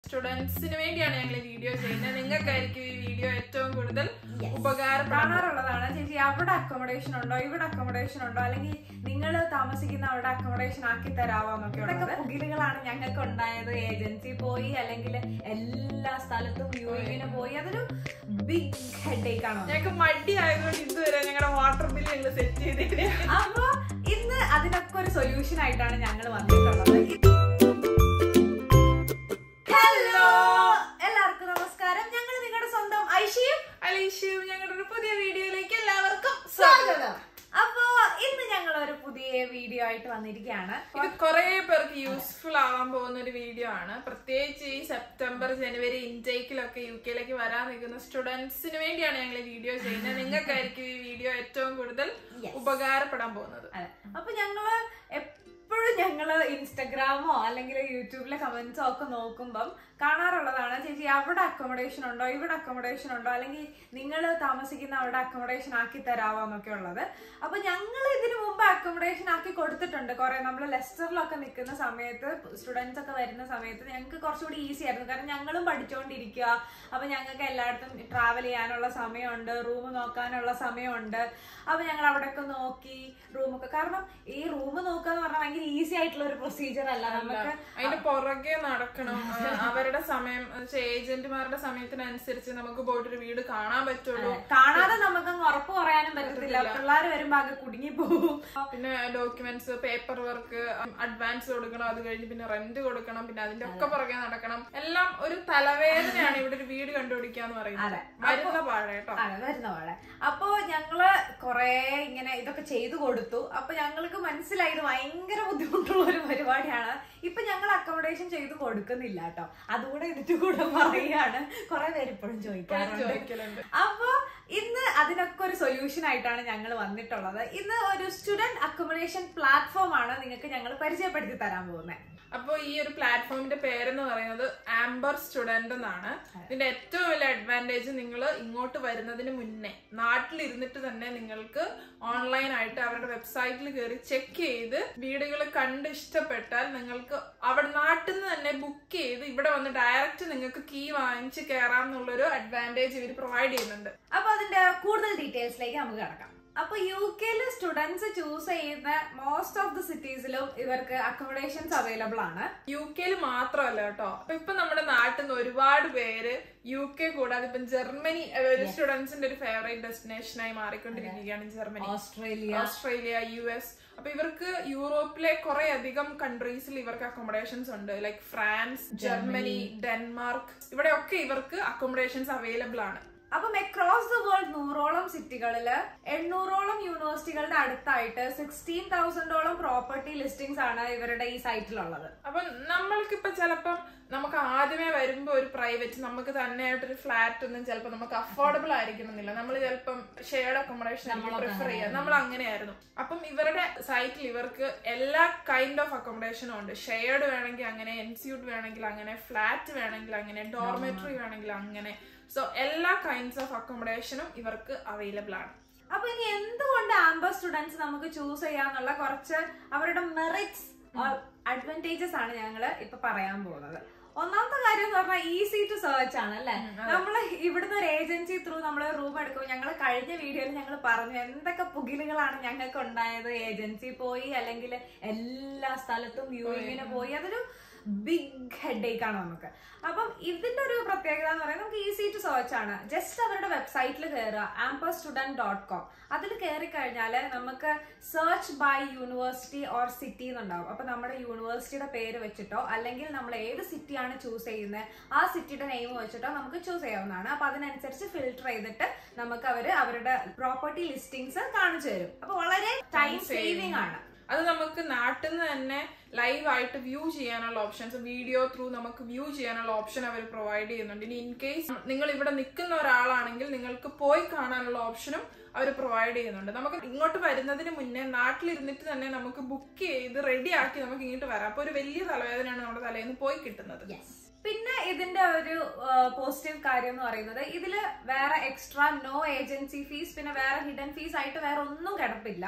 സ്റ്റുഡൻസിന് വേണ്ടിയാണ് ഞങ്ങൾ ഈ വീഡിയോ ചെയ്യുന്നത് നിങ്ങൾക്കായിരിക്കും ഈ വീഡിയോ ഏറ്റവും കൂടുതൽ Yes. ഉപകാരപ്പെടാൻ കാണാറുള്ളതാണ് ചേച്ചി അവിടെ അക്കോമഡേഷൻ ഉണ്ടോ ഇവിടെ അക്കോമഡേഷൻ ഉണ്ടോ അല്ലെങ്കിൽ നിങ്ങൾ താമസിക്കുന്ന അവിടെ അക്കോമഡേഷൻ ആക്കി തരാവോ എന്നൊക്കെ ഇതൊക്കെ പുകിലുകളാണ് ഞങ്ങൾക്ക് ഉണ്ടായത് ഏജൻസി പോയി അല്ലെങ്കിൽ എല്ലാ സ്ഥലത്തും വ്യൂവിങ്ങിന് പോയി അതൊരു ബിഗ് ഹെഡേക്ക് ആണ് ഞങ്ങൾക്ക് മടി ആയതുകൊണ്ട് ഇതുവരെ ഞങ്ങളുടെ വാട്ടർ ബില്ല് ഞങ്ങൾ സെറ്റ് ചെയ്തിട്ട് അപ്പൊ ഇന്ന് അതിനൊക്കെ ഒരു സൊല്യൂഷൻ ആയിട്ടാണ് ഞങ്ങൾ വന്നിട്ടുള്ളത് ഹലോ എല്ലാവർക്കും നമസ്കാരം ഞങ്ങൾ നിങ്ങളുടെ സ്വന്തം ഐഷിയും അലീഷയും ഞങ്ങളുടെ ഒരു പുതിയ വീഡിയോയിലേക്ക് എല്ലാവർക്കും സ്വാഗതം അപ്പോ ഇന്ന് ഞങ്ങൾ ഒരു പുതിയ വീഡിയോ ആയിട്ട് വന്നിരിക്കുകയാണ് ഇത് കുറെ പേർക്ക് യൂസ്ഫുൾ ആവാൻ പോകുന്ന ഒരു വീഡിയോ ആണ് പ്രത്യേകിച്ച് ഈ സെപ്റ്റംബർ ജനുവരി ഇൻടേക്കിലൊക്കെ യു കെയിലേക്ക് വരാൻ നിൽക്കുന്ന സ്റ്റുഡൻസിന് വേണ്ടിയാണ് ഞങ്ങൾ ഈ വീഡിയോ ചെയ്യുന്നത് നിങ്ങൾക്കായിരിക്കും ഈ വീഡിയോ ഏറ്റവും കൂടുതൽ Yes. ഉപകാരപ്പെടാൻ പോകുന്നത് അതെ അപ്പൊ ഞങ്ങള് എപ്പോഴും ഞങ്ങള് ഇൻസ്റ്റഗ്രാമോ അല്ലെങ്കിൽ യൂട്യൂബിലെ കമന്റ്സോ ഒക്കെ നോക്കുമ്പം കാണാറുള്ളതാണ് ചേച്ചി അവിടെ അക്കോമഡേഷൻ ഉണ്ടോ ഇവിടെ അക്കോമഡേഷൻ ഉണ്ടോ അല്ലെങ്കിൽ നിങ്ങൾ താമസിക്കുന്ന അവിടെ അക്കോമഡേഷൻ ആക്കി തരാവോ എന്നൊക്കെ ഉള്ളത് അപ്പൊ ഞങ്ങൾ ഇതിനു മുമ്പ് അക്കോമഡേഷൻ ആക്കി കൊടുത്തിട്ടുണ്ട് കുറെ നമ്മൾ ലെസ്റ്ററിലൊക്കെ നിൽക്കുന്ന സമയത്ത് സ്റ്റുഡൻസ് ഒക്കെ വരുന്ന സമയത്ത് ഞങ്ങൾക്ക് കുറച്ചുകൂടി ഈസി ആയിരുന്നു കാരണം ഞങ്ങളും പഠിച്ചുകൊണ്ടിരിക്കുക അപ്പൊ ഞങ്ങൾക്ക് എല്ലായിടത്തും ട്രാവൽ ചെയ്യാനുള്ള സമയമുണ്ട് റൂം നോക്കാനുള്ള സമയമുണ്ട് അപ്പൊ ഞങ്ങൾ അവിടെയൊക്കെ നോക്കി റൂമൊക്കെ കാരണം ഈ റൂം നോക്കുക എന്ന് പറഞ്ഞാൽ ഭയങ്കര ഈസി ആയിട്ടുള്ള ഒരു പ്രൊസീജിയർ അല്ല നമുക്ക് അതിന്റെ പുറകെ നടക്കണം ആ, അവരുടെ സമയം ഏജന്റുമാരുടെ സമയത്തിനനുസരിച്ച് നമുക്ക് പോയിട്ട് ഒരു വീട് കാണാൻ പറ്റുള്ളൂ കാണാതെ നമുക്കങ്ങ് ഉറപ്പ് പറയാനും പറ്റത്തില്ല പിള്ളേർ വരുമ്പോ ആകെ കുടുങ്ങി പോകും പിന്നെ ഡോക്യുമെന്റ്സ് പേപ്പർ വർക്ക് അഡ്വാൻസ് കൊടുക്കണം അത് കഴിഞ്ഞ് പിന്നെ റെന്റ് കൊടുക്കണം പിന്നെ അതിന്റെ ഒക്കെ പുറകെ നടക്കണം എല്ലാം ഒരു തലവേദനയാണ് ഇവിടെ ഒരു വീട് കണ്ടുപിടിക്കാന്ന് പറയുന്നത് മരുന്ന പാഴ കേട്ടോ അതെ വരുന്ന പോലെ അപ്പൊ ഞങ്ങള് കൊറേ ഇങ്ങനെ ഇതൊക്കെ ചെയ്തു കൊടുത്തു അപ്പൊ ഞങ്ങൾക്ക് മനസ്സിലായി ഇത് ഭയങ്കര ബുദ്ധിമുട്ടുള്ള ഒരു പരിപാടിയാണ് ഇപ്പൊ ഞങ്ങൾ അക്കോമഡേഷൻ ചെയ്തു കൊടുക്കുന്നില്ല കേട്ടോ അതുകൂടെ ഇതിന്റെ കൂടെ പറയുകയാണ് കുറെ പേര് ഇപ്പോഴും ചോദിക്കാറുണ്ട് ചോദിക്കലുണ്ട് അപ്പൊ ഇന്ന് അതിനൊക്കെ ഒരു സൊല്യൂഷൻ ആയിട്ടാണ് ഞങ്ങൾ വന്നിട്ടുള്ളത് ഇന്ന് ഒരു സ്റ്റുഡന്റ് അക്കോമഡേഷൻ പ്ലാറ്റ്ഫോം ആണ് നിങ്ങൾക്ക് ഞങ്ങൾ പരിചയപ്പെടുത്തി തരാൻ പോകുന്നത് അപ്പോൾ ഈ ഒരു പ്ലാറ്റ്ഫോമിന്റെ പേരെന്ന് പറയുന്നത് ആംബർ സ്റ്റുഡന്റ് എന്നാണ് ഇതിന്റെ ഏറ്റവും വലിയ അഡ്വാൻറ്റേജ് നിങ്ങൾ ഇങ്ങോട്ട് വരുന്നതിന് മുന്നേ നാട്ടിലിരുന്നിട്ട് തന്നെ നിങ്ങൾക്ക് ഓൺലൈൻ ആയിട്ട് അവരുടെ വെബ്സൈറ്റിൽ കയറി ചെക്ക് ചെയ്ത് വീടുകൾ കണ്ട് ഇഷ്ടപ്പെട്ടാൽ നിങ്ങൾക്ക് അവിടെ നാട്ടിൽ നിന്ന് തന്നെ ബുക്ക് ചെയ്ത് ഇവിടെ വന്ന് ഡയറക്റ്റ് നിങ്ങൾക്ക് കീ വാങ്ങിച്ച് കയറാം എന്നുള്ളൊരു അഡ്വാൻറ്റേജ് ഇവർ പ്രൊവൈഡ് ചെയ്യുന്നുണ്ട് അപ്പൊ അതിന്റെ കൂടുതൽ ഡീറ്റെയിൽസിലേക്ക് നമുക്ക് കടക്കാം അപ്പൊ യു കെയില് സ്റ്റുഡൻസ് ചൂസ് ചെയ്യുന്ന മോസ്റ്റ് ഓഫ് ദി സിറ്റീസിലും ഇവർക്ക് അക്കോമഡേഷൻസ് അവൈലബിൾ ആണ് യു കെയിൽ മാത്രമല്ല കേട്ടോ അപ്പൊ ഇപ്പൊ നമ്മുടെ നാട്ടിൽ നിന്ന് ഒരുപാട് പേര് യു കെ കൂടാതെ ഇപ്പം ജർമ്മനി അഹ് ഒരു സ്റ്റുഡൻസിന്റെ ഒരു ഫേവറേറ്റ് ഡെസ്റ്റിനേഷനായി മാറിക്കൊണ്ടിരിക്കുകയാണ് Germany Australia Australia US അപ്പൊ ഇവർക്ക് യൂറോപ്പിലെ കുറെ അധികം കൺട്രീസിൽ ഇവർക്ക് അക്കോമഡേഷൻസ് ഉണ്ട് ലൈക് ഫ്രാൻസ് ജർമ്മനി ഡെൻമാർക്ക് ഇവിടെയൊക്കെ ഇവർക്ക് അക്കോമഡേഷൻസ് അവൈലബിൾ ആണ് അപ്പം അക്രോസ് ദ വേൾഡ് നൂറോളം സിറ്റികളില് എണ്ണൂറോളം യൂണിവേഴ്സിറ്റികളുടെ അടുത്തായിട്ട് സിക്സ്റ്റീൻ തൗസൻഡോളം പ്രോപ്പർട്ടി ലിസ്റ്റിംഗ്സ് ആണ് ഇവരുടെ ഈ സൈറ്റിലുള്ളത് അപ്പൊ നമ്മൾക്കിപ്പോ ചിലപ്പം നമുക്ക് ആദ്യമേ വരുമ്പോ ഒരു പ്രൈവറ്റ് നമുക്ക് തന്നെയായിട്ടൊരു ഫ്ലാറ്റ് ഒന്നും ചിലപ്പോൾ നമുക്ക് അഫോർഡബിൾ ആയിരിക്കണമെന്നില്ല നമ്മൾ ചിലപ്പം ഷെയർഡ് അക്കോമഡേഷൻ പ്രിഫർ ചെയ്യാം നമ്മൾ അങ്ങനെയായിരുന്നു അപ്പം ഇവരുടെ സൈറ്റിൽ ഇവർക്ക് എല്ലാ കൈൻഡ് ഓഫ് അക്കോമഡേഷനും ഉണ്ട് ഷെയർഡ് വേണമെങ്കിൽ അങ്ങനെ എൻസ്യൂട്ട് വേണമെങ്കിൽ അങ്ങനെ ഫ്ലാറ്റ് വേണമെങ്കിൽ അങ്ങനെ ഡോർമെറ്ററി വേണമെങ്കിൽ അങ്ങനെ സോ എല്ലാ കൈൻഡ്സ് ഓഫ് അക്കോമഡേഷനും ഇവർക്ക് അവൈലബിൾ ആണ് അപ്പൊ ഇനി എന്തുകൊണ്ട് ആംബർ സ്റ്റുഡൻസ് നമുക്ക് ചൂസ് ചെയ്യാന്നുള്ള കുറച്ച് അവരുടെ മെറിറ്റ്സ് അഡ്വാൻറ്റേജസ് ആണ് ഞങ്ങൾ ഇപ്പൊ പറയാൻ പോകുന്നത് ഒന്നാമത്തെ കാര്യം എന്ന് പറഞ്ഞാൽ ഈസി ടു സെർച്ച് ആണ് അല്ലെ നമ്മൾ ഇവിടുന്ന് ഒരു ഏജൻസി ത്രൂ നമ്മൾ റൂം എടുക്കുമ്പോൾ ഞങ്ങൾ കഴിഞ്ഞ വീഡിയോയിൽ ഞങ്ങൾ പറഞ്ഞു എന്തൊക്കെ പുകിലുകളാണ് ഞങ്ങൾക്ക് ഉണ്ടായത് ഏജൻസി പോയി അല്ലെങ്കിൽ എല്ലാ സ്ഥലത്തും വ്യൂവിങ്ങിന് പോയി അതൊരു ബിഗ് ഹെഡേക്ക് ആണ് നമുക്ക് അപ്പം ഇതിന്റെ ഒരു പ്രത്യേകത എന്ന് പറയുന്നത് നമുക്ക് ഈസി ടു സെർച്ച് ആണ് ജസ്റ്റ് അവരുടെ വെബ്സൈറ്റിൽ കയറുക ആംപർ സ്റ്റുഡന്റ് ഡോട്ട് കോം അതിൽ കയറി കഴിഞ്ഞാൽ നമുക്ക് search by university or city എന്നുണ്ടാവും അപ്പൊ നമ്മുടെ യൂണിവേഴ്സിറ്റിയുടെ പേര് വെച്ചിട്ടോ അല്ലെങ്കിൽ നമ്മൾ ഏത് സിറ്റിയാണ് ചൂസ് ചെയ്യുന്നത് ആ സിറ്റിയുടെ നെയിം വെച്ചിട്ടോ നമുക്ക് ചൂസ് ചെയ്യാവുന്നതാണ് അപ്പൊ അതിനനുസരിച്ച് ഫിൽട്ടർ ചെയ്തിട്ട് നമുക്ക് അവര് അവരുടെ പ്രോപ്പർട്ടി ലിസ്റ്റിംഗ്സ് കാണിച്ചു തരും അപ്പൊ വളരെ ടൈം സേവിംഗ് ആണ് അത് നമുക്ക് നാട്ടിൽ നിന്ന് തന്നെ ലൈവ് ആയിട്ട് വ്യൂ ചെയ്യാനുള്ള ഓപ്ഷൻസ് വീഡിയോ ത്രൂ നമുക്ക് വ്യൂ ചെയ്യാനുള്ള ഓപ്ഷൻ അവർ പ്രൊവൈഡ് ചെയ്യുന്നുണ്ട് ഇനി ഇൻ കേസ് നിങ്ങൾ ഇവിടെ നിൽക്കുന്ന ഒരാളാണെങ്കിൽ നിങ്ങൾക്ക് പോയി കാണാനുള്ള ഓപ്ഷനും അവർ പ്രൊവൈഡ് ചെയ്യുന്നുണ്ട് നമുക്ക് ഇങ്ങോട്ട് വരുന്നതിന് മുന്നേ നാട്ടിലിരുന്നിട്ട് തന്നെ നമുക്ക് ബുക്ക് ചെയ്ത് റെഡി ആക്കി നമുക്ക് ഇങ്ങോട്ട് വരാം അപ്പൊ ഒരു വലിയ തലവേദനയാണ് നമ്മുടെ തലേന്ന് നിന്ന് പോയി കിട്ടുന്നത് പിന്നെ ഇതിന്റെ ഒരു പോസിറ്റീവ് കാര്യം എന്ന് പറയുന്നത് ഇതില് വേറെ എക്സ്ട്രാ നോ ഏജൻസി ഫീസ് പിന്നെ വേറെ ഹിഡൻ ഫീസ് ആയിട്ട് വേറെ ഒന്നും കിടപ്പില്ല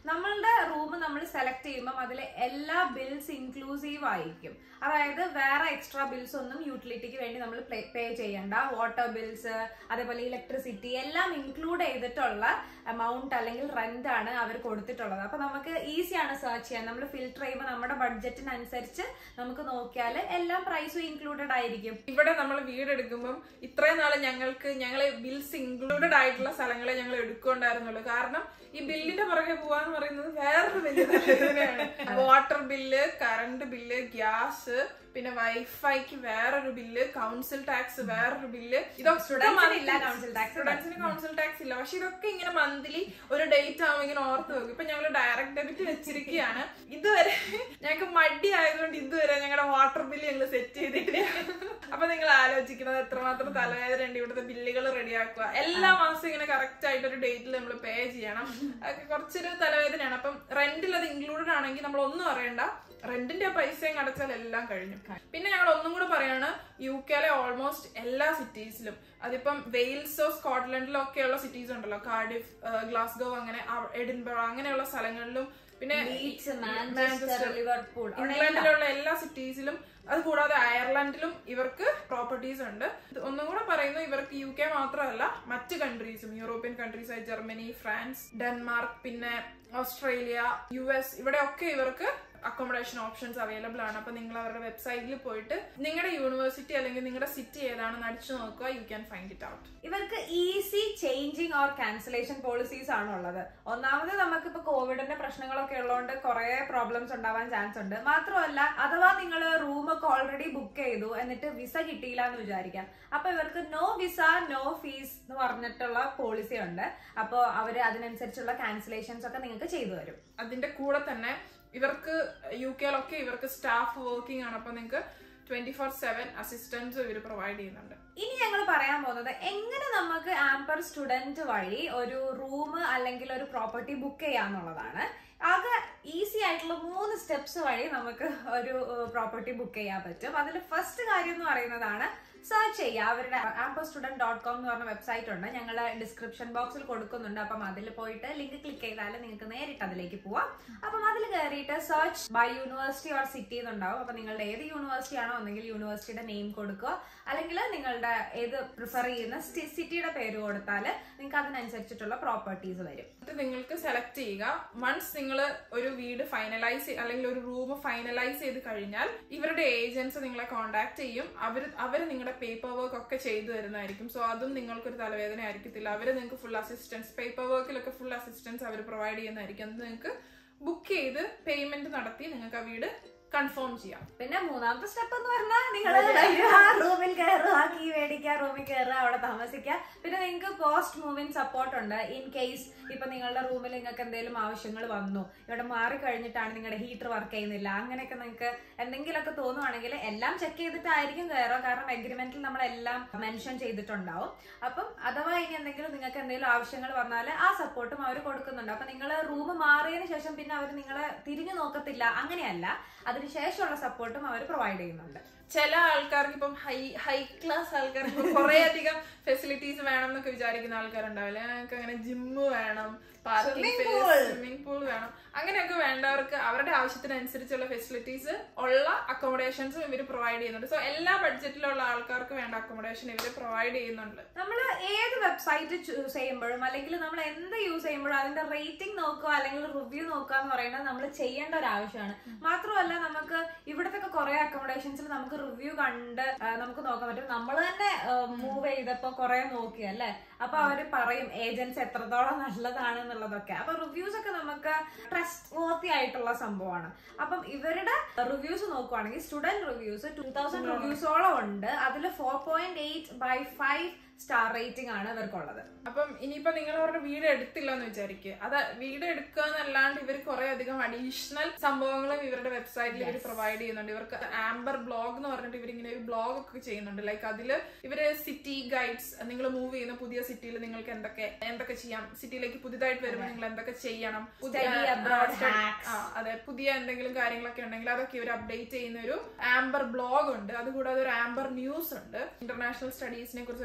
നമ്മളുടെ റൂം നമ്മൾ സെലക്ട് ചെയ്യുമ്പോൾ അതിൽ എല്ലാ ബിൽസ് ഇൻക്ലൂസീവ് ആയിരിക്കും അതായത് വേറെ എക്സ്ട്രാ ബിൽസ് ഒന്നും യൂട്ടിലിറ്റിക്ക് വേണ്ടി നമ്മൾ പേ ചെയ്യണ്ട വാട്ടർ ബിൽസ് അതേപോലെ ഇലക്ട്രിസിറ്റി എല്ലാം ഇൻക്ലൂഡ് ചെയ്തിട്ടുള്ള എമൗണ്ട് അല്ലെങ്കിൽ റെന്റ് ആണ് അവർ കൊടുത്തിട്ടുള്ളത് അപ്പൊ നമുക്ക് ഈസിയാണ് സെർച്ച് ചെയ്യാൻ നമ്മൾ ഫിൽട്ടർ ചെയ്യുമ്പോൾ നമ്മുടെ ബഡ്ജറ്റിനനുസരിച്ച് നമുക്ക് നോക്കിയാൽ എല്ലാം പ്രൈസും ഇൻക്ലൂഡഡ് ആയിരിക്കും ഇവിടെ നമ്മൾ വീട് എടുക്കുമ്പോൾ ഇത്രയും നാള് ഞങ്ങൾക്ക് ഞങ്ങളെ ബിൽസ് ഇൻക്ലൂഡഡ് ആയിട്ടുള്ള സ്ഥലങ്ങളെ ഞങ്ങൾ എടുക്കുന്നുണ്ടായിരുന്നുള്ളൂ കാരണം ഈ ബില്ലിന്റെ പുറകെ പോവാന്ന് പറയുന്നത് വേറൊരു വലിയ തലവേദനയാണ് water bill current bill gas പിന്നെ വൈഫൈക്ക് വേറൊരു ബില്ല് കൗൺസിൽ ടാക്സ് വേറൊരു ബില്ല് ഇതൊക്കെ Students ഇല്ല council tax. സ്റ്റുഡൻസിന് കൗൺസിൽ ടാക്സ് ഇല്ല പക്ഷെ ഇതൊക്കെ ഇങ്ങനെ മന്ത്ലി ഒരു ഡേറ്റ് ആവുമ്പോൾ ഇങ്ങനെ ഓർത്ത് വെക്കും ഇപ്പൊ ഞങ്ങൾ ഡയറക്റ്റ് ഡെബിറ്റ് വെച്ചിരിക്കുകയാണ് ഇതുവരെ ഞങ്ങൾക്ക് മടി ആയതുകൊണ്ട് ഇതുവരെ ഞങ്ങളുടെ വാട്ടർ ബില്ല് ഞങ്ങൾ സെറ്റ് ചെയ്തിട്ടില്ല അപ്പൊ നിങ്ങൾ ആലോചിക്കുന്നത് എത്രമാത്രം തലവേദന ഉണ്ട് ഇവിടുത്തെ ബില്ലുകൾ റെഡിയാക്കുക എല്ലാ മാസവും ഇങ്ങനെ കറക്റ്റ് ആയിട്ട് ഒരു ഡേറ്റിൽ നമ്മൾ പേ ചെയ്യണം അതൊക്കെ കുറച്ചൊരു തലവേദനയാണ് അപ്പം റെന്റിൽ അത് ഇൻക്ലൂഡഡ് ആണെങ്കിൽ നമ്മൾ ഒന്നും അറിയണ്ട റെന്റിന്റെ പൈസയും അടച്ചാൽ എല്ലാം കഴിഞ്ഞു പിന്നെ ഞങ്ങൾ ഒന്നും കൂടെ പറയാണ് യു കെയിലെ ഓൾമോസ്റ്റ് എല്ലാ സിറ്റീസിലും അതിപ്പം വെയിൽസോ സ്കോട്ട്ലൻഡിലോ ഒക്കെയുള്ള സിറ്റീസ് ഉണ്ടല്ലോ കാർഡിഫ് ഗ്ലാസ്ഗോ അങ്ങനെ അവ- എഡിൻബറോ അങ്ങനെയുള്ള സ്ഥലങ്ങളിലും പിന്നെ ലീഡ്സ് മാഞ്ചസ്റ്റർ, മാഞ്ചസ്റ്റർ ലിവർപൂൾ ഇംഗ്ലണ്ടിലുള്ള എല്ലാ സിറ്റീസിലും അത് കൂടാതെ അയർലൻഡിലും ഇവർക്ക് പ്രോപ്പർട്ടീസ് ഉണ്ട് ഇത് ഒന്നും കൂടെ പറയുന്നു ഇവർക്ക് യു കെ മാത്രമല്ല മറ്റ് കൺട്രീസും യൂറോപ്യൻ കൺട്രീസ് ആയി ജർമ്മനി ഫ്രാൻസ് ഡെൻമാർക്ക് പിന്നെ ഓസ്ട്രേലിയ യു എസ് ഇവിടെയൊക്കെ ഇവർക്ക് അക്കോമഡേഷൻ ഓപ്ഷൻസ് അവൈലബിൾ ആണ് അപ്പൊ നിങ്ങൾ അവരുടെ വെബ്സൈറ്റിൽ പോയിട്ട് നിങ്ങളുടെ യൂണിവേഴ്സിറ്റി അല്ലെങ്കിൽ നിങ്ങളുടെ സിറ്റി ഏതാണെന്ന് അടിച്ചു നോക്കുക you can find it out ഇവർക്ക് easy changing or cancellation policies ആണ് ഉള്ളത് ഒന്നാമത് നമുക്കിപ്പോ കോവിഡിന്റെ പ്രശ്നങ്ങളൊക്കെ ഉള്ളതുകൊണ്ട് കുറെ പ്രോബ്ലംസ് ഉണ്ടാവാൻ ചാൻസ് ഉണ്ട് മാത്രമല്ല അഥവാ നിങ്ങൾ റൂമൊക്കെ ഓൾറെഡി ബുക്ക് ചെയ്തു എന്നിട്ട് വിസ കിട്ടിയില്ല എന്ന് വിചാരിക്കാം അപ്പൊ ഇവർക്ക് നോ വിസ നോ ഫീസ് എന്ന് പറഞ്ഞിട്ടുള്ള പോളിസി ഉണ്ട് അപ്പോൾ അവര് അതിനനുസരിച്ചുള്ള ക്യാൻസലേഷൻസ് ഒക്കെ നിങ്ങൾക്ക് ചെയ്തു തരും അതിന്റെ കൂടെ തന്നെ ഇവർക്ക് യു കെയിലൊക്കെ ഇവർക്ക് സ്റ്റാഫ് വർക്കിംഗ് ആണ് അപ്പൊ നിങ്ങൾക്ക് ട്വന്റി ഫോർ സെവൻ അസിസ്റ്റൻസ് ഇവർ പ്രൊവൈഡ് ചെയ്യുന്നുണ്ട് ഇനി ഞങ്ങൾ പറയാൻ പോകുന്നത് എങ്ങനെ നമുക്ക് ആംപർ സ്റ്റുഡന്റ് വഴി ഒരു റൂം അല്ലെങ്കിൽ ഒരു പ്രോപ്പർട്ടി ബുക്ക് ചെയ്യാന്നുള്ളതാണ് ആകെ ഈസി ആയിട്ടുള്ള മൂന്ന് സ്റ്റെപ്സ് വഴി നമുക്ക് ഒരു പ്രോപ്പർട്ടി ബുക്ക് ചെയ്യാൻ പറ്റും അതിൽ ഫസ്റ്റ് കാര്യം എന്ന് പറയുന്നതാണ് സെർച്ച് ചെയ്യുക അവരുടെ ആംപർ സ്റ്റുഡന്റ് ഡോട്ട് കോം എന്ന് പറഞ്ഞ വെബ്സൈറ്റ് ഉണ്ട് ഞങ്ങൾ ഡിസ്ക്രിപ്ഷൻ ബോക്സിൽ കൊടുക്കുന്നുണ്ട് അപ്പം അതിൽ പോയിട്ട് ലിങ്ക് ക്ലിക്ക് ചെയ്താൽ നിങ്ങൾക്ക് നേരിട്ട് അതിലേക്ക് പോവാം അപ്പം അതിൽ കയറിയിട്ട് search by university or city എന്നുണ്ടാവും അപ്പം നിങ്ങളുടെ ഏത് യൂണിവേഴ്സിറ്റി ആണോ ഒന്നെങ്കിൽ യൂണിവേഴ്സിറ്റിയുടെ നെയിം കൊടുക്കുക അല്ലെങ്കിൽ നിങ്ങളുടെ ഏത് പ്രിഫർ ചെയ്യുന്ന സിറ്റിയുടെ പേര് കൊടുത്താൽ നിങ്ങൾക്ക് അതിനനുസരിച്ചിട്ടുള്ള പ്രോപ്പർട്ടീസ് വരും എന്നിട്ട് നിങ്ങൾക്ക് സെലക്ട് ചെയ്യുക വൺസ് നിങ്ങൾ ഒരു വീട് ഫൈനലൈസ് അല്ലെങ്കിൽ ഒരു റൂം ഫൈനലൈസ് ചെയ്ത് കഴിഞ്ഞാൽ ഇവരുടെ ഏജൻസ് നിങ്ങളെ കോൺടാക്ട് ചെയ്യും അവർ അവർ നിങ്ങളുടെ പേപ്പർ വർക്ക് ഒക്കെ ചെയ്തു തരുന്നതായിരിക്കും സോ അതും നിങ്ങൾക്കൊരു തലവേദന ആയിരിക്കത്തില്ല അവർ നിങ്ങൾക്ക് ഫുൾ അസിസ്റ്റൻസ് പേപ്പർ വർക്കിലൊക്കെ ഫുൾ അസിസ്റ്റൻസ് അവർ പ്രൊവൈഡ് ചെയ്യുന്നതായിരിക്കും അത് നിങ്ങൾക്ക് ബുക്ക് ചെയ്ത് പേയ്മെന്റ് നടത്തി നിങ്ങൾക്ക് ആ വീട് കൺഫേം ചെയ്യാം പിന്നെ മൂന്നാമത്തെ സ്റ്റെപ്പ് എന്ന് പറഞ്ഞാൽ നിങ്ങൾ റൂമിൽ കയറുക കീ മേടിക്കുക റൂമിൽ കയറുക അവിടെ താമസിക്കുക പിന്നെ നിങ്ങൾക്ക് പോസ്റ്റ് മൂവിങ് സപ്പോർട്ട് ഉണ്ട് ഇൻ കേസ് ഇപ്പൊ നിങ്ങളുടെ റൂമിൽ നിങ്ങൾക്ക് എന്തെങ്കിലും ആവശ്യങ്ങൾ വന്നു ഇവിടെ മാറി കഴിഞ്ഞിട്ടാണ് നിങ്ങളുടെ ഹീറ്റർ വർക്ക് ചെയ്യുന്നില്ല അങ്ങനെയൊക്കെ നിങ്ങൾക്ക് എന്തെങ്കിലുമൊക്കെ തോന്നുവാണെങ്കിൽ എല്ലാം ചെക്ക് ചെയ്തിട്ടായിരിക്കും കയറുക കാരണം എഗ്രിമെന്റിൽ നമ്മളെല്ലാം മെൻഷൻ ചെയ്തിട്ടുണ്ടാവും അപ്പം അഥവാ ഇനി എന്തെങ്കിലും നിങ്ങൾക്ക് എന്തെങ്കിലും ആവശ്യങ്ങൾ വന്നാൽ ആ സപ്പോർട്ടും അവർ കൊടുക്കുന്നുണ്ട് അപ്പൊ നിങ്ങൾ റൂം മാറിയതിനു ശേഷം പിന്നെ അവർ നിങ്ങളെ തിരിഞ്ഞു നോക്കത്തില്ല അങ്ങനെയല്ല അതിനുശേഷമുള്ള സപ്പോർട്ടും അവർ പ്രൊവൈഡ് ചെയ്യുന്നുണ്ട് ചില ആൾക്കാർക്ക് ഇപ്പം ഹൈ ഹൈ ക്ലാസ് ആൾക്കാർക്ക് കുറെ അധികം ഫെസിലിറ്റീസ് വേണം എന്നൊക്കെ വിചാരിക്കുന്ന ആൾക്കാരുണ്ടാവില്ലേ ഞങ്ങൾക്ക് അങ്ങനെ ജിമ്മ് വേണം പാർക്കിംഗ് സ്വിമ്മിംഗ് പൂൾ വേണം അങ്ങനെയൊക്കെ വേണ്ടവർക്ക് അവരുടെ ആവശ്യത്തിനനുസരിച്ചുള്ള ഫെസിലിറ്റീസ് ഉള്ള അക്കോമഡേഷൻസും ഇവർ പ്രൊവൈഡ് ചെയ്യുന്നുണ്ട് സോ എല്ലാ ബഡ്ജറ്റിലുള്ള ആൾക്കാർക്ക് വേണ്ട അക്കോമഡേഷൻ ഇവർ പ്രൊവൈഡ് ചെയ്യുന്നുണ്ട് നമ്മൾ ഏത് വെബ്സൈറ്റ് ചൂസ് ചെയ്യുമ്പോഴും അല്ലെങ്കിൽ നമ്മൾ എന്ത് യൂസ് ചെയ്യുമ്പോഴും അതിന്റെ റേറ്റിംഗ് നോക്കുക അല്ലെങ്കിൽ റിവ്യൂ നോക്കുക എന്ന് പറയുന്നത് നമ്മൾ ചെയ്യേണ്ട ഒരു ആവശ്യമാണ് മാത്രമല്ല നമുക്ക് ഇവിടത്തെ കുറെ അക്കോമഡേഷൻസിൽ നമുക്ക് റിവ്യൂ കണ്ട് ആ, നമുക്ക് നോക്കാൻ പറ്റും നമ്മൾ തന്നെ മൂവ് ചെയ്തപ്പോ കുറെ നോക്കി അല്ലേ അപ്പൊ അവര് പറയും ഏജൻസ് എത്രത്തോളം നല്ലതാണ് എന്നുള്ളതൊക്കെ അപ്പൊ റിവ്യൂസ് ഒക്കെ നമുക്ക് ട്രസ്റ്റ് വർത്തി ആയിട്ടുള്ള സംഭവമാണ് അപ്പം ഇവരുടെ റിവ്യൂസ് നോക്കുവാണെങ്കിൽ സ്റ്റുഡന്റ് റിവ്യൂസ് ടൂ തൗസൻഡ് റിവ്യൂസോളം ഉണ്ട് അതിൽ four point eight by five star rating ആണ് ഇവർക്കുള്ളത് അപ്പം ഇനിയിപ്പോ നിങ്ങൾ അവരുടെ വീട് എടുത്തില്ല എന്ന് വിചാരിക്കുക അത് വീട് എടുക്കുക എന്നല്ലാണ്ട് ഇവർ കുറെ അധികം അഡീഷണൽ സംഭവങ്ങളും ഇവരുടെ വെബ്സൈറ്റിൽ ഇവർ പ്രൊവൈഡ് ചെയ്യുന്നുണ്ട് ഇവർക്ക് ആംബർ ബ്ലോഗ് എന്ന് പറഞ്ഞിട്ട് ഇവരിങ്ങനെ ഒരു ബ്ലോഗ് ഒക്കെ ചെയ്യുന്നുണ്ട് ലൈക്ക് അതില് ഇവര് സിറ്റി ഗൈഡ്സ് നിങ്ങൾ മൂവ് ചെയ്യുന്ന പുതിയ സിറ്റിയിൽ നിങ്ങൾക്ക് എന്തൊക്കെ എന്തൊക്കെ ചെയ്യാം സിറ്റിയിലേക്ക് പുതിയതായിട്ട് വരുമ്പോൾ നിങ്ങൾ എന്തൊക്കെ ചെയ്യണം പുതിയ Study abroad ആ, study- hacks. ആ, അതെ പുതിയ എന്തെങ്കിലും കാര്യങ്ങളൊക്കെ ഉണ്ടെങ്കിൽ അതൊക്കെ ഇവർ അപ്ഡേറ്റ് ചെയ്യുന്ന ഒരു ആംബർ ബ്ലോഗ് ഉണ്ട് അതുകൂടാതെ ഒരു ആംബർ ന്യൂസ് ഉണ്ട് ഇന്റർനാഷണൽ സ്റ്റഡീസിനെ കുറിച്ച് എന്തെങ്കിലും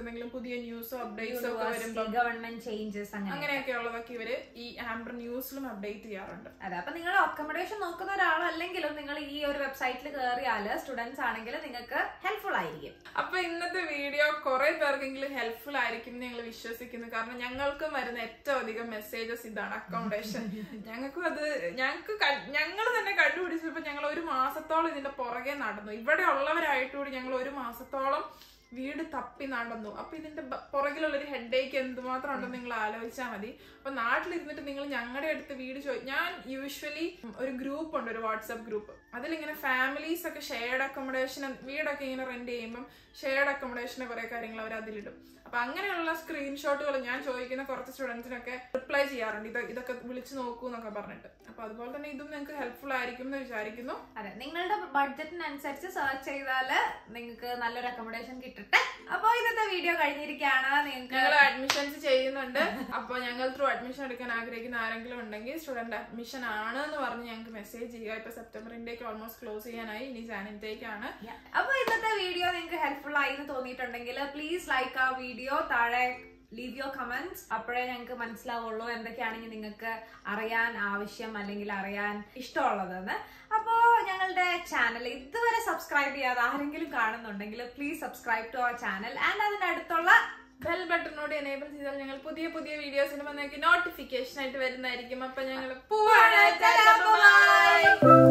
പുതിയ ന്യൂസോ അപ്ഡേറ്റ്സോ ഒക്കെ വരുമ്പോ ഗവൺമെന്റ് ചേഞ്ചസ് അങ്ങനെ അങ്ങനെയൊക്കെ ഉള്ളതൊക്കെ ഇവര് ഈ ആംബർ ന്യൂസിലും അപ്ഡേറ്റ് ചെയ്യാറുണ്ട് അതെ അപ്പൊ നിങ്ങൾ അക്കോമഡേഷൻ നോക്കുന്ന ഒരാളല്ലെങ്കിലും നിങ്ങൾ ഈ ഒരു വെബ്സൈറ്റിൽ കയറിയാൽ സ്റ്റുഡൻസ് ആണെങ്കിൽ നിങ്ങൾക്ക് ഹെൽപ്ഫുൾ ആയിരിക്കും അപ്പൊ ഇന്നത്തെ വീഡിയോ കുറെ പേർക്കെങ്കിലും ഹെൽപ്ഫുൾ ആയിരിക്കും എന്ന് ഞങ്ങൾ വിശ്വസിക്കുന്നു കാരണം ഞങ്ങൾക്കും വരുന്ന ഏറ്റവും അധികം മെസ്സേജസ് ഇതാണ് അക്കോമഡേഷൻ ഞങ്ങൾക്കും അത് ഞങ്ങൾക്ക് ഞങ്ങൾ തന്നെ കണ്ടുപിടിച്ചപ്പോ ഞങ്ങൾ ഒരു മാസത്തോളം ഇതിന്റെ പുറകെ നടന്നു ഇവിടെ ഉള്ളവരായിട്ട് കൂടി ഞങ്ങൾ ഒരു മാസത്തോളം വീട് തപ്പി നടന്നു അപ്പൊ ഇതിന്റെ ബ- പുറകിലുള്ള ഒരു ഹെഡേക്ക് എന്തുമാത്രം ഉണ്ടെന്ന് നിങ്ങൾ ആലോചിച്ചാൽ മതി അപ്പൊ നാട്ടിലിരുന്നിട്ട് നിങ്ങൾ ഞങ്ങളുടെ അടുത്ത് വീട് ചോദി ഞാൻ യൂഷ്വലി ഒരു ഗ്രൂപ്പ് ഉണ്ട് ഒരു വാട്സപ്പ് ഗ്രൂപ്പ് അതിലിങ്ങനെ ഫാമിലീസ് ഒക്കെ ഷെയർഡ് അക്കോമഡേഷൻ വീടൊക്കെ ഇങ്ങനെ റെന്റ് ചെയ്യുമ്പോൾ ഷെയർഡ് അക്കോമഡേഷന് കുറെ കാര്യങ്ങൾ അവർ അതിലിടും അപ്പൊ അങ്ങനെയുള്ള സ്ക്രീൻഷോട്ടുകൾ ഞാൻ ചോദിക്കുന്ന കുറച്ച് സ്റ്റുഡൻസിനൊക്കെ റിപ്ലൈ ചെയ്യാറുണ്ട് ഇത് ഇതൊക്കെ വിളിച്ചു നോക്കൂ എന്നൊക്കെ പറഞ്ഞിട്ട് അപ്പൊ അതുപോലെ തന്നെ ഇതും നിങ്ങൾക്ക് ഹെൽപ്ഫുൾ ആയിരിക്കും എന്ന് വിചാരിക്കുന്നു അതെ നിങ്ങളുടെ ബഡ്ജറ്റിനനുസരിച്ച് സെർച്ച് ചെയ്താല് നിങ്ങൾക്ക് നല്ലൊരു അക്കോമഡേഷൻ കിട്ടട്ടെ അപ്പൊ ഇന്നത്തെ വീഡിയോ കഴിഞ്ഞിരിക്കുകയാണ് നിങ്ങൾക്ക് ഞങ്ങൾ അഡ്മിഷൻസ് ചെയ്യുന്നുണ്ട് അപ്പോൾ ഞങ്ങൾ ത്രൂ അഡ്മിഷൻ എടുക്കാൻ ആഗ്രഹിക്കുന്ന ആരെങ്കിലും ഉണ്ടെങ്കിൽ സ്റ്റുഡന്റ് അഡ്മിഷൻ ആണ് എന്ന് പറഞ്ഞ് ഞങ്ങൾക്ക് മെസ്സേജ് ചെയ്യുക ഇപ്പൊ സെപ്റ്റംബർ ഇൻടേക്ക് ഓൾമോസ്റ്റ് ക്ലോസ് ചെയ്യാനായി ഇനി ജാൻ ഇൻടേക്ക് ആണ് അപ്പൊ ഇന്നത്തെ വീഡിയോ നിങ്ങൾക്ക് ഹെൽപ്ഫുൾ ആയി എന്ന് തോന്നിയിട്ടുണ്ടെങ്കിൽ പ്ലീസ് ലൈക്ക് ആ വീഡിയോ താഴെ ലീവ് യുവർ കമന്റ്സ് അപ്പോഴേ ഞങ്ങൾക്ക് മനസ്സിലാവുള്ളൂ എന്തൊക്കെയാണെങ്കിൽ നിങ്ങൾക്ക് അറിയാൻ ആവശ്യം അല്ലെങ്കിൽ അറിയാൻ ഇഷ്ടമുള്ളതെന്ന് അപ്പോൾ ഞങ്ങളുടെ ചാനൽ ഇതുവരെ സബ്സ്ക്രൈബ് ചെയ്യാതെ ആരെങ്കിലും കാണുന്നുണ്ടെങ്കിൽ please subscribe to our channel and അതിന്റെ അടുത്തുള്ള ബെൽ ബട്ടണോട് എനേബിൾ ചെയ്താൽ ഞങ്ങൾ പുതിയ പുതിയ വീഡിയോസിന് വന്നേക്ക് നോട്ടിഫിക്കേഷൻ ആയിട്ട് വരുന്നതായിരിക്കും അപ്പൊ ഞങ്ങൾ പോവാണ് Bye.